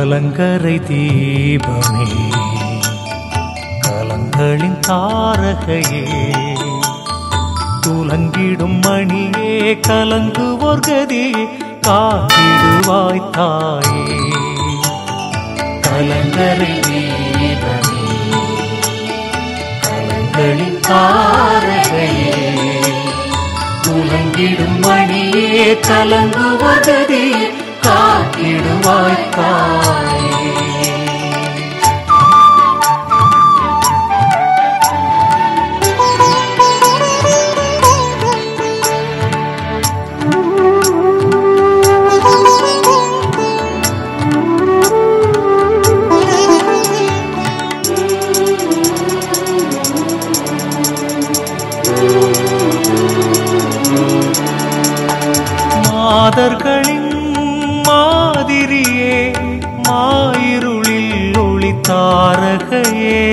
கலங்கரை தீபமே கலங்களின் தாரகையே துலங்கிடும் மணியே கலங்குவோர் கதியே காத்திடுவாய் தாயே கலங்கரை தீபமே கலங்களின் தாரகையே துலங்கிடும் மணியே கலங்குவோர் கதியே காத்திடுவாய் தாயே மாதர்களின் மாதிரியே மாயிருளில் ஒளி தாரகையே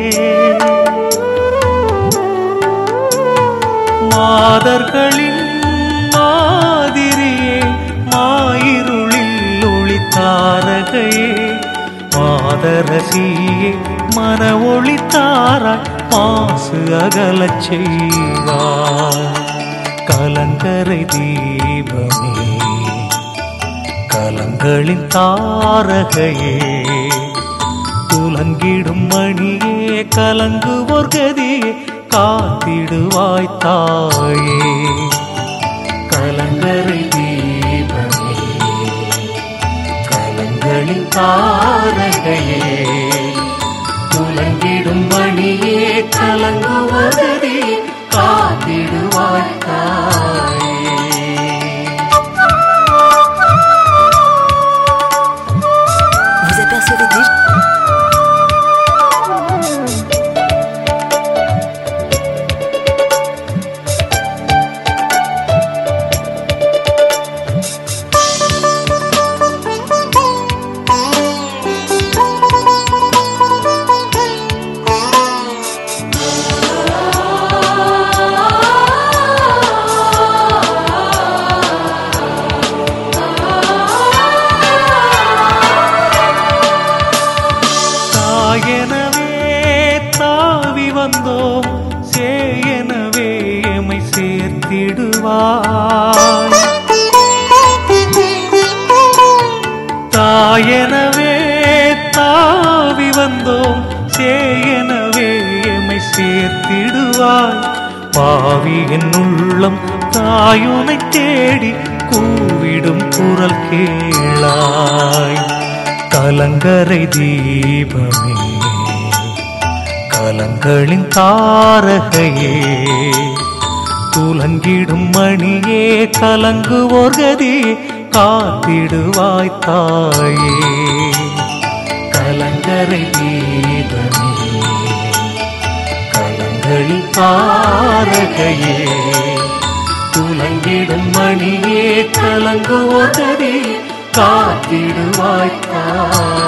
மாதர்களின் மாதிரியே மாயிருளில் ஒளி தாரகையே மாதரசியே மன ஒளி தாராய் மாசு அகலச் செய்வாய் கலங்கரை தீபமே கலங்களின் தாரகையே துலங்கிடும் மணியே கலங்குவோர் கதியே காத்திடுவாய் தாயே கலங்கரை தீபமே கலங்களின் தாரகையே துலங்கிடும் மணியே கலங்குவோர் கதியே காத்திடுவாய் தாயே Vous apercevez déjà தாயெனவே தாவி வந்தோம் சேயெனவே எமை சேர்த்திடுவாய் தாயெனவே தாவி வந்தோம் சேயெனவே எமை சேர்த்திடுவாய் பாவியின் உள்ளம் தாயுனை தேடி கூவிடும் குரல் கேளாய் கலங்கரை தீபமே கலங்களின் தாரகையே துலங்கிடும் மணியே கலங்குவோர் கதியே காத்திடுவாய் தாயே கலங்கரை தீபமே கலங்களின் தாரகையே துலங்கிடும் மணியே கலங்குவோர் கதியே காத்திடுவாய் தாயே